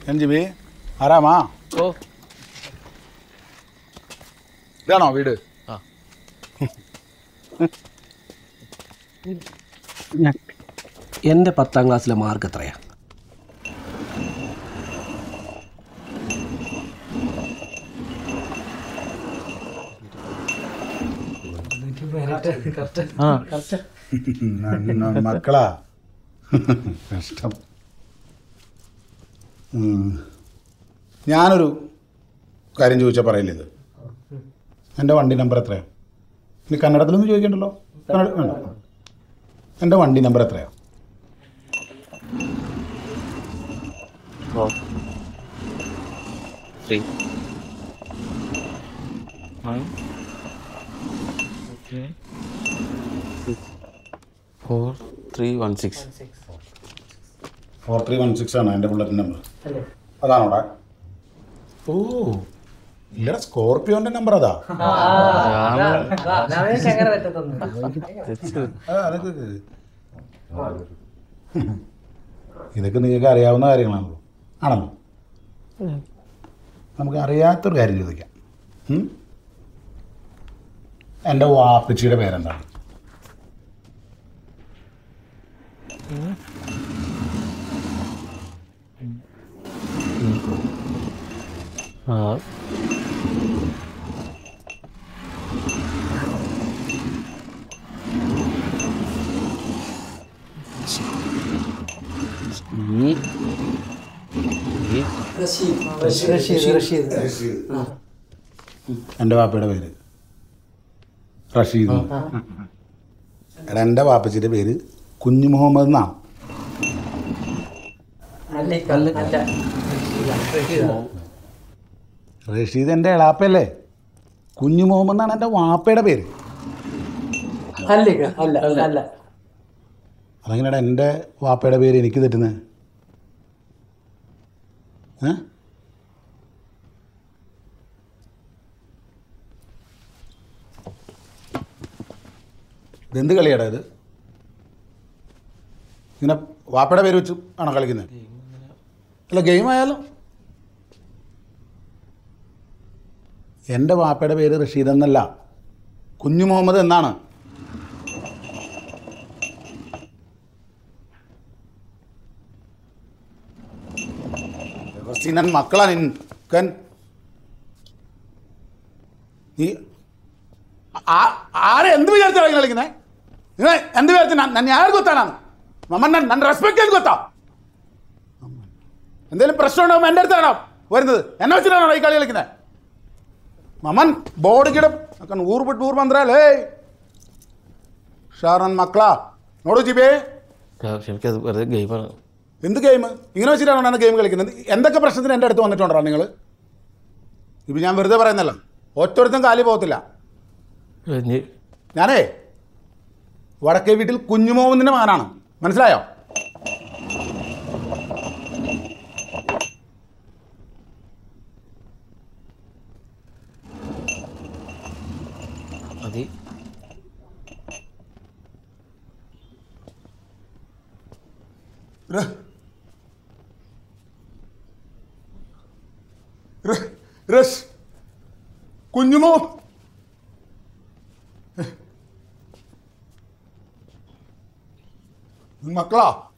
എൻജിബി ആരാമാ ഓ ഇതാണോ വീട് ആ. എൻ്റെ പത്താം ക്ലാസ്സിലെ മാർക്ക് എത്രയാ ആ ന- മക്കളാ കഷ്ടം ഉം. ഞാനൊരു കാര്യം ചോദിച്ചാൽ പറയില്ല ഇത് എൻ്റെ വണ്ടി നമ്പർ എത്രയാ ഇനി കന്നഡത്തിലൊന്നും ചോദിക്കണ്ടല്ലോ കന്നഡ വേണ്ട എൻ്റെ വണ്ടി നമ്പർ എത്രയാ four three nine okay four three one six four three one six ആണ് എൻ്റെ ബുള്ളറ്റ് നമ്പർ അതാണോടാ ഓ ഇല്ലടാ സ്കോർപ്പിയോൻ്റെ നമ്പർ അതാ ആ, അതൊക്കെ ഇതൊക്കെ നിങ്ങൾക്ക് അറിയാവുന്ന കാര്യങ്ങളാണല്ലോ ആണല്ലോ നമുക്ക് അറിയാത്തൊരു കാര്യം ചോദിക്കാം ഉം? എൻ്റെ വാപ്പച്ചിയുടെ പേരെന്താണ് ആ ഈ ഈ എൻ്റെ വാപ്പയുടെ പേര് റഷീദ് എടാ എൻ്റെ വാപ്പച്ചിയുടെ പേര് കുഞ്ഞു മുഹമ്മദ് എന്നാണ് റഷീദ് എൻ്റെ എളാപ്പയല്ലേ കുഞ്ഞു മുഹമ്മദ് എന്നാണ് എൻ്റെ വാപ്പയുടെ പേര് അതെങ്ങനെയാടാ എൻ്റെ വാപ്പയുടെ പേര് എനിക്ക് തെറ്റുന്നത് ഏ ഇതെന്ത് കളിയാടാ ഇത് ഇങ്ങനെ വാപ്പയുടെ പേര് വെച്ച് ആണോ കളിക്കുന്നത് അല്ല ഗെയിം ആയാലും എൻ്റെ വാപ്പയുടെ പേര് റഷീദ് എന്നല്ല കുഞ്ഞു മുഹമ്മദ് എന്നാണ് റസീനൻ മക്കളാ നിൻ നീ ಆ- ಆರೆ ಎಂದ ವಿಚಾರಿಸ್ತಾರೆ കളിക്കുന്നേ നിങ്ങൾ എന്ത് വിചാരിച്ചു ഞാൻ ആര് ಗೊತ್ತಾനാണ് മമ്മൻ ನನ್ನ റെസ്പെക്ട് ചെയ്ത് ಗೊತ್ತಾ എന്തെങ്കിലും പ്രശ്നം ഉണ്ടാകുമ്പോൾ എൻ്റെ അടുത്താണോ വരുന്നത് എന്നെ വെച്ചിട്ടാണോ ഈ കളി കളിക്കുന്നത് മമ്മൻ ബോർഡ് കിടം അക്കൻ ഊർ ಬಿಟ್ಟು ಊರ್ ಬಂದ್ರಲ್ಲೇ ഷാർ ನನ್ನ മക്കളാ നോടു ജിബേ എനിക്കത് വെറുതെ ഗെയിമാണ് എന്ത് ഗെയിം ഇങ്ങനെ വെച്ചിട്ടാണോ ഞാൻ ഗെയിം കളിക്കുന്നത് എന്തൊക്കെ പ്രശ്നത്തിന് എൻ്റെ അടുത്ത് വന്നിട്ടുണ്ടോ നിങ്ങൾ ഇപ്പം ഞാൻ വെറുതെ പറയുന്നല്ല ഒറ്റൊരുത്തും കാലി പോകത്തില്ല ഇനി ഞാനേ വടക്കേ വീട്ടിൽ കുഞ്ഞുമോഹന്നിൻ്റെ മകനാണ് മനസ്സിലായോ മതി ര- ര- രസ് കുഞ്ഞുമോ മക്കളാ